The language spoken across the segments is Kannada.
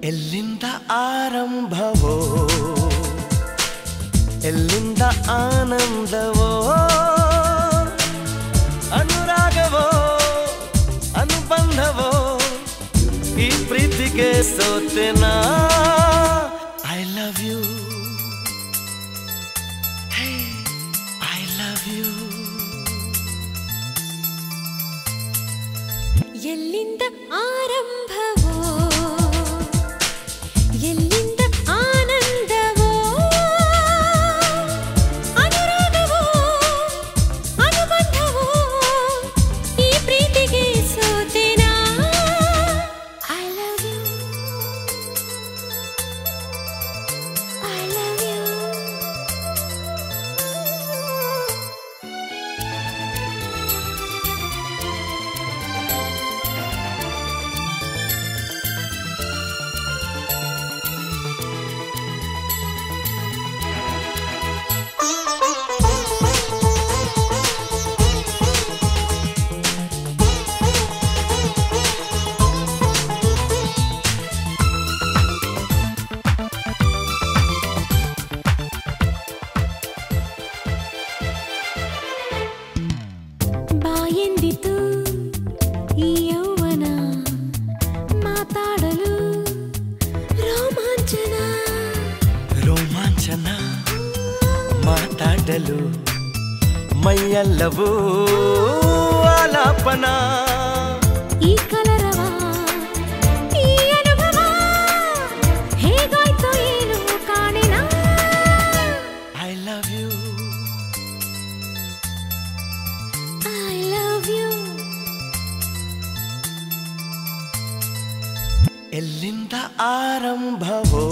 ಎಲ್ಲಿಂದ ಆರಂಭವೋ ಎಲ್ಲಿಂದ ಆನಂದವೋ ಅನುರಾಗವೋ ಅನುಬಂಧವೋ ಈ ಪ್ರೀತಿಗೆ ಸೋತೆನಾ I love you I love you ಎಲ್ಲಿಂದ ಆರಂಭವೋ ಎಲ್ಲಿಂದ ಆನಂದವೋ ಅನುರಾಗವೋ ಅನುಬಂಧವೋ ಈ ಪ್ರೀತಿಗೆ ಸೋತೆನಾ I love you I love you ಬಾಯೆಂದಿತು ಈ ಯೌವನ ಮಾತಾಡಲು ರೋಮಾಂಚನ ರೋಮಾಂಚನ ಮಾತಾಡಲು ಮೈಯೆಲ್ಲವೂ ಆಲಾಪನ ಈ ಕಲರವ ಈ ಅನುಭವ ಹೇಗಾಯ್ತು ಏನು ಕಾಣೆನ I love you I love you ಎಲ್ಲಿಂದ ಆರಂಭವೋ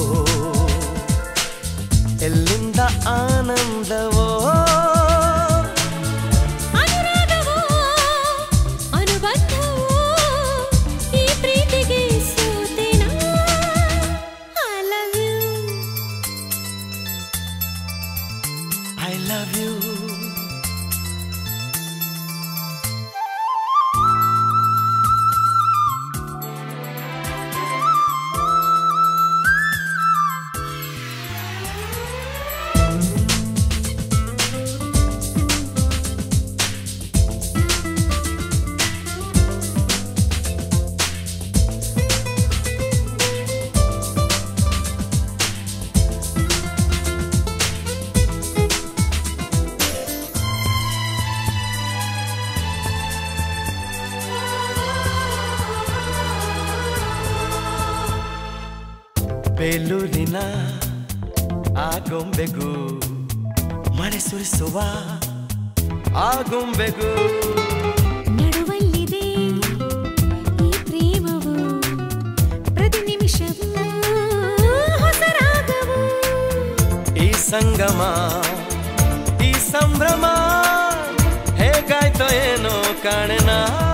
ಎಲ್ಲಿಂದ ಆನಂದವೋ ಅನುರಾಗವೋ ಅನುಬಂಧವೋ ಈ ಪ್ರೀತಿಗೆ ಸೋತೆನ I love you I love you ಬೇಲೂರಿನ ಆ ಗೊಂಬೆಗೂ ಮಳೆ ಸುರಿಸುವ ಆ ಗೊಂಬೆಗೂ ನಡುವಲ್ಲಿದೆ ಈ ಪ್ರೇಮವು ಪ್ರತಿ ನಿಮಿಷವೂ ಹೊಸ ರಾಗವು ಈ ಸಂಗಮ ಈ ಸಂಭ್ರಮ ಹೇಗಾಯ್ತೋ ಏನೋ ಕಾಣೆನಾ